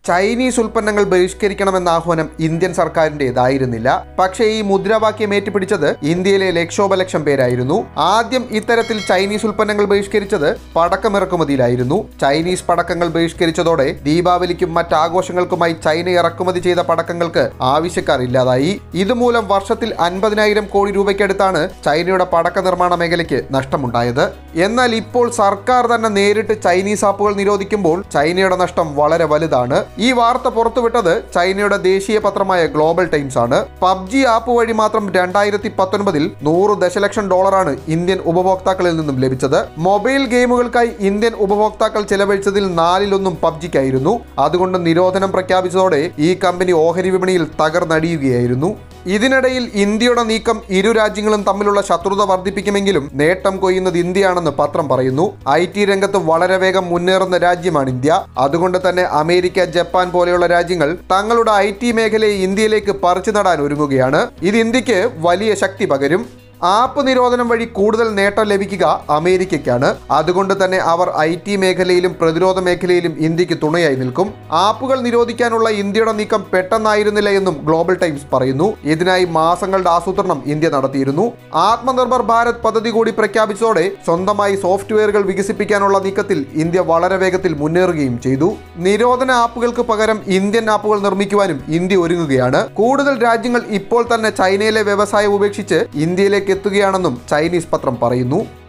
Chinese ഉൽപ്പന്നങ്ങൾ ബഹിഷ്കരിക്കണമെന്ന ആഹ്വാനം Indian സർക്കാരിൻ്റെതായിരുന്നില്ല പക്ഷേ ഈ മുദ്രാവാക്യം ഏറ്റുപിടിച്ചത് ഇന്ത്യയിലെ ലക്ഷോപലക്ഷം പേരായിരുന്നു ആദ്യം ഇത്തരത്തിൽ ചൈനീസ് ഉൽപ്പന്നങ്ങൾ ബഹിഷ്കരിച്ചത് പടക്കമിറക്കുമതിയിലായിരുന്നു ചൈനീസ് പടക്കങ്ങൾ ബഹിഷ്കരിച്ചതോടെ ദീപാവലിക്കും മറ്റ് ആഘോഷങ്ങൾക്കുമായി ചൈന ഇറക്കുമതി ചെയ്ത പടക്കങ്ങൾക്ക് ആവശ്യക്കാർ ഇല്ലാതായി ഇതുമൂലം വർഷത്തിൽ അൻപതിനായിരം കോടി രൂപയ്ക്കടുത്താണ് ചൈനയുടെ പടക്ക നിർമ്മാണ മേഖലയ്ക്ക് നഷ്ടമുണ്ടായത് എന്നാൽ ഇപ്പോൾ സർക്കാർ തന്നെ നേരിട്ട് ചൈനീസ് ആപ്പുകൾ നിരോധിക്കുമ്പോൾ ചൈനയുടെ നഷ്ടം വളരെ വലുതാണ് ഈ വാർത്ത പുറത്തുവിട്ടത് ചൈനയുടെ ദേശീയ പത്രമായ ഗ്ലോബൽ ടൈംസ് ആണ് പബ്ജി ആപ്പ് വഴി മാത്രം രണ്ടായിരത്തി പത്തൊൻപതിൽ നൂറ് ദശലക്ഷം ഡോളറാണ് ഇന്ത്യൻ ഉപഭോക്താക്കളിൽ നിന്നും ലഭിച്ചത് മൊബൈൽ ഗെയിമുകൾക്കായി ഇന്ത്യൻ ഉപഭോക്താക്കൾ ചെലവഴിച്ചതിൽ നാലിലൊന്നും പബ്ജിക്കായിരുന്നു അതുകൊണ്ട് നിരോധനം പ്രഖ്യാപിച്ചതോടെ ഈ കമ്പനി ഓഹരി വിപണിയിൽ തകർന്നടിയുകയായിരുന്നു ഇതിനിടയിൽ ഇന്ത്യയുടെ നീക്കം ഇരു രാജ്യങ്ങളും തമ്മിലുള്ള ശത്രുത വർദ്ധിപ്പിക്കുമെങ്കിലും നേട്ടം കൊയ്യുന്നത് ഇന്ത്യയാണെന്ന് പത്രം പറയുന്നു ഐ ടി രംഗത്ത് വളരെ വേഗം മുന്നേറുന്ന രാജ്യമാണ് ഇന്ത്യ അതുകൊണ്ട് തന്നെ അമേരിക്ക ജപ്പാൻ പോലെയുള്ള രാജ്യങ്ങൾ തങ്ങളുടെ ഐ ടി മേഖലയെ ഇന്ത്യയിലേക്ക് പറിച്ചു നടാൻ ഒരുങ്ങുകയാണ് ഇത് ഇന്ത്യക്ക് വലിയ ശക്തി പകരും ആപ്പ് നിരോധനം വഴി കൂടുതൽ നേട്ടം ലഭിക്കുക അമേരിക്കയ്ക്കാണ് അതുകൊണ്ട് തന്നെ അവർ ഐ ടി മേഖലയിലും പ്രതിരോധ മേഖലയിലും ഇന്ത്യക്ക് തുണയായി നിൽക്കും ആപ്പുകൾ നിരോധിക്കാനുള്ള ഇന്ത്യയുടെ നീക്കം പെട്ടെന്നായിരുന്നില്ല എന്നും ഗ്ലോബൽ ടൈംസ് പറയുന്നു ഇതിനായി മാസങ്ങളുടെ ആസൂത്രണം ഇന്ത്യ നടത്തിയിരുന്നു ആത്മനിർഭർ ഭാരത് പദ്ധതി കൂടി പ്രഖ്യാപിച്ചതോടെ സ്വന്തമായി സോഫ്റ്റ്വെയറുകൾ വികസിപ്പിക്കാനുള്ള നീക്കത്തിൽ ഇന്ത്യ വളരെ വേഗത്തിൽ മുന്നേറുകയും ചെയ്തു നിരോധന ആപ്പുകൾക്ക് പകരം ഇന്ത്യൻ ആപ്പുകൾ നിർമ്മിക്കുവാനും ഇന്ത്യ ഒരുങ്ങുകയാണ് കൂടുതൽ രാജ്യങ്ങൾ ഇപ്പോൾ തന്നെ ചൈനയിലെ വ്യവസായം ഉപേക്ഷിച്ച് ഇന്ത്യയിലേക്ക് എത്തുകയാണെന്നും ചൈനീസ് പത്രം പറയുന്നു